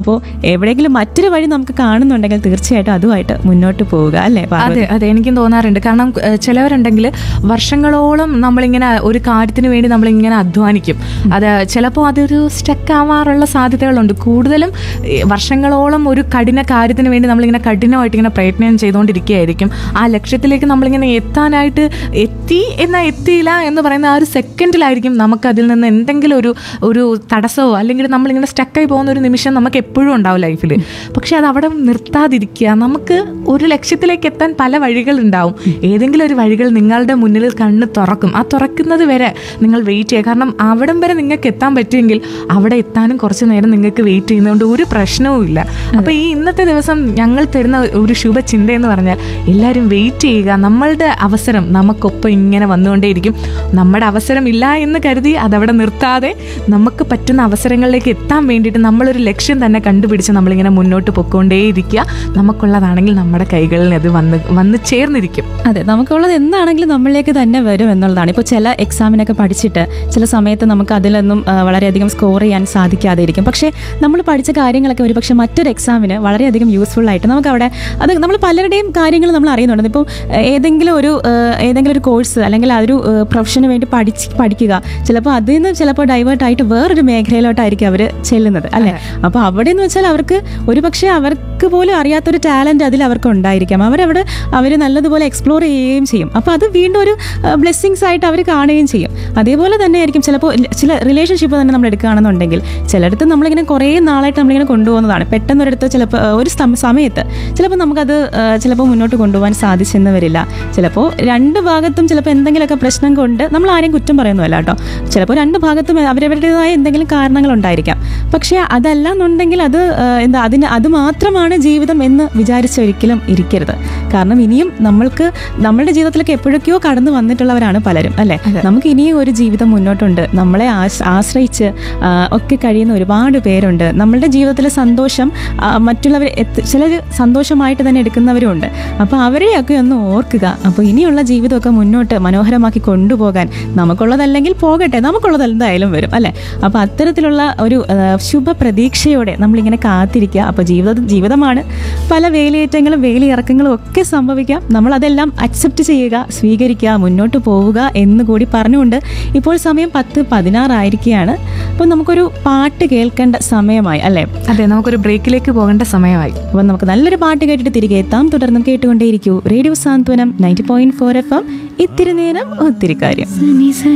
അപ്പോൾ എവിടെയെങ്കിലും മറ്റൊരു വഴി നമുക്ക് കാണുന്നുണ്ടെങ്കിൽ തീർച്ചയായിട്ടും അതുമായിട്ട് മുന്നോട്ട് പോവുക അല്ലേ പാർവതി? അതെ അതെ എനിക്കും തോന്നാറുണ്ട് കാരണം ഏഹ്, ചിലവരുണ്ടെങ്കിൽ വർഷങ്ങളോളം നമ്മളിങ്ങനെ ഒരു കാര്യത്തിന് വേണ്ടി നമ്മളിങ്ങനെ അധ്വാനിക്കും അത് ചിലപ്പോൾ അതൊരു സ്റ്റക്ക് ആവാറുള്ള സാധ്യതകളുണ്ട് കൂടുതലും ഏഹ്, വർഷങ്ങളോളം ഒരു കഠിന കാര്യത്തിന് വേണ്ടി നമ്മളിങ്ങനെ കഠിനമായിട്ട് ഇങ്ങനെ പ്രയത്നം ചെയ്തുകൊണ്ടിരിക്കുകയായിരിക്കും ആ ലക്ഷ്യത്തിലേക്ക് നമ്മളിങ്ങനെ എത്താനായിട്ട് എത്തി എന്നാൽ എത്തിയില്ല എന്ന് പറയുന്ന ആ ഒരു സെക്കൻഡിലായിരിക്കും നമുക്ക് അതിൽ നിന്ന് എന്തെങ്കിലും ഒരു ഒരു തടസ്സമോ അല്ലെങ്കിൽ നമ്മളിങ്ങനെ സ്റ്റക്കായി പോകുന്ന ഒരു നിമിഷം നമുക്ക് എപ്പോഴും ഉണ്ടാവും ലൈഫിൽ പക്ഷെ അത് അവിടെ നിർത്താതിരിക്കുക നമുക്ക് ഒരു ലക്ഷ്യത്തിലേക്ക് എത്താൻ പല വഴികളുണ്ടാവും ഏതെങ്കിലും ഒരു വഴികൾ നിങ്ങളുടെ മുന്നിൽ കണ്ണ് തുറക്കും ആ തുറക്കുന്നത് വരെ നിങ്ങൾ വെയിറ്റ് ചെയ്യുക കാരണം അവിടം വരെ നിങ്ങൾക്ക് എത്താൻ പറ്റുമെങ്കിൽ അവിടെ എത്താനും കുറച്ച് നേരം നിങ്ങൾക്ക് വെയിറ്റ് ചെയ്യുന്നതുകൊണ്ട് ഒരു പ്രശ്നവും ഇല്ല അപ്പോൾ ഈ ഇന്നത്തെ ദിവസം ഞങ്ങൾ തരുന്ന ഒരു ശുഭചിന്ത എന്ന് പറഞ്ഞാൽ എല്ലാവരും വെയിറ്റ് ചെയ്യുക നമ്മളുടെ അവസരം നമുക്കൊപ്പം ഇങ്ങനെ വന്നുകൊണ്ടേയിരിക്കും നമ്മുടെ അവസരം ഇല്ല എന്ന് കരുതി അതവിടെ നിർത്താതെ നമുക്ക് പറ്റുന്ന അവസരങ്ങളിലേക്ക് എത്താൻ വേണ്ടിയിട്ട് നമ്മളൊരു ലക്ഷ്യം തന്നെ കണ്ടുപിടിച്ച് നമ്മളിങ്ങനെ മുന്നോട്ട് പൊക്കോണ്ടേയിരിക്കുക നമുക്കുള്ളതാണെങ്കിൽ നമ്മുടെ കൈകളിൽ അത് വന്ന് വന്ന് ചേർന്നിരിക്കും അതെ നമുക്കുള്ളത് എന്താണെങ്കിലും നമ്മളിലേക്ക് തന്നെ വരും എന്നുള്ളതാണ് ഇപ്പോൾ ചില എക്സാമിനൊക്കെ പഠിച്ചിട്ട് ചില സമയത്ത് നമുക്ക് അതിലൊന്നും ആ, വളരെയധികം സ്കോർ ചെയ്യാൻ സാധിക്കാതെ ഇരിക്കും പക്ഷേ നമ്മൾ പഠിച്ച കാര്യങ്ങളൊക്കെ ഒരുപക്ഷെ മറ്റൊരു എക്സാമിന് വളരെയധികം യൂസ്ഫുൾ ആയിട്ട് നമുക്ക് അവിടെ അത് നമ്മൾ പലരുടെയും കാര്യങ്ങൾ നമ്മൾ അറിയുന്നുണ്ട് ഇപ്പോൾ ഏതെങ്കിലും ഒരു ആ, ഏതെങ്കിലും ഒരു കോഴ്സ് അല്ലെങ്കിൽ ആ ഒരു പ്രൊഫഷന് വേണ്ടി പഠിച്ച് പഠിക്കുക ചിലപ്പോൾ അതിൽ നിന്ന് ചിലപ്പോൾ ഡൈവേർട്ട് ആയിട്ട് വേറൊരു മേഖലയിലോട്ടായിരിക്കും അവർ ചെല്ലുന്നത് അല്ലേ അപ്പോൾ അവിടെ എന്ന് വെച്ചാൽ അവർക്ക് ഒരുപക്ഷെ അവർക്ക് പോലും അറിയാത്തൊരു ടാലൻറ്റ് അതിൽ അവർക്ക് ഉണ്ടായിരിക്കാം അവരവിടെ അവർ നല്ലതുപോലെ എക്സ്പ്ലോർ ചെയ്യുകയും ചെയ്യും അപ്പോൾ അത് വീണ്ടും ഒരു ബ്ലെസ്സിങ്സ് ആയിട്ട് അവർ കാണുകയും ചെയ്യും അതേപോലെ തന്നെ ആയിരിക്കും ചിലപ്പോൾ ചില റിലേഷൻഷിപ്പ് തന്നെ നമ്മൾ എടുക്കുകയാണെന്നുണ്ടെങ്കിൽ ചിലയിടത്ത് നമ്മളിങ്ങനെ കുറേ നാളായിട്ട് നമ്മളിങ്ങനെ കൊണ്ടുപോകുന്നതാണ് പെട്ടെന്നൊരിടത്ത് ചിലപ്പോൾ ഒരു സം- സമയത്ത് ചിലപ്പോൾ നമുക്കത് ആ, ചിലപ്പോൾ മുന്നോട്ട് കൊണ്ടുപോകാൻ സാധിച്ചെന്ന് വരില്ല ചിലപ്പോൾ രണ്ട് ഭാഗത്തും ചിലപ്പോൾ എന്തെങ്കിലുമൊക്കെ പ്രശ്നം കൊണ്ട് നമ്മൾ ആരെയും കുറ്റം പറയുന്നതല്ല കേട്ടോ ചിലപ്പോൾ രണ്ട് ഭാഗത്തും അവരവരുടേതായ എന്തെങ്കിലും കാരണങ്ങൾ ഉണ്ടായിരിക്കാം പക്ഷേ അതല്ല എന്നുണ്ടെങ്കിൽ അത് ആ, എന്താ അതിന് അത് മാത്രമാണ് ജീവിതം എന്ന് വിചാരിച്ചൊരിക്കലും ഇരിക്കരുത് കാരണം ഇനിയും നമ്മൾക്ക് നമ്മളുടെ ജീവിതത്തിലേക്ക് എപ്പോഴൊക്കെയോ കടന്നു വന്നിട്ടുള്ളവരാണ് പലരും അല്ലേ നമുക്ക് ഇനിയും ഒരു ജീവിതം മുന്നോട്ടുണ്ട് നമ്മളെ ആശ്- ആശ്രയിച്ച് ആ, ഒക്കെ കഴിയുന്ന ഒരുപാട് പേരുണ്ട് നമ്മളുടെ ജീവിതത്തിലെ സന്തോഷം ആ, മറ്റുള്ളവർ ചിലർ സന്തോഷമായിട്ട് തന്നെ എടുക്കുന്നവരുണ്ട് അപ്പോൾ അവരെയൊക്കെ ഒന്ന് ഓർക്കുക അപ്പോൾ ഇനിയുള്ള ജീവിതമൊക്കെ മുന്നോട്ട് മനോഹരമാക്കി കൊണ്ടുപോകാൻ നമുക്കുള്ളതല്ലെങ്കിൽ പോകട്ടെ നമുക്കുള്ളത് എന്തായാലും വരും അല്ലേ അപ്പോൾ അത്തരത്തിലുള്ള ഒരു ആ, ശുഭ പ്രതീക്ഷയോടെ നമ്മളിങ്ങനെ കാത്തിരിക്കുക അപ്പോൾ ജീവിത ജീവിതമാണ് പല വേലിയേറ്റങ്ങളും വേലിയിറക്കങ്ങളും ഒക്കെ സംഭവിക്കാം നമ്മളതെല്ലാം അക്സെപ്റ്റ് ചെയ്യുക സ്വീകരിക്കുക മുന്നോട്ട് പോവുക എന്ന് കൂടി പറഞ്ഞുകൊണ്ട് ഇപ്പോൾ സമയം പത്ത് പതിനാറായിരിക്കുകയാണ് അപ്പോൾ നമുക്കൊരു പാട്ട് കേൾക്കേണ്ട സമയമായി അല്ലേ അതെ നമുക്കൊരു ബ്രേക്കിലേക്ക് പോകേണ്ട സമയമായി അപ്പോൾ നമുക്ക് നല്ലൊരു പാട്ട് കേട്ടിട്ട് തിരികെ എത്താം തുടർന്നും കേട്ടുകൊണ്ടേയിരിക്കൂ radio Santhwanam ninety point four F M ഇത്തിരി നേരം ഒത്തിരി കാര്യം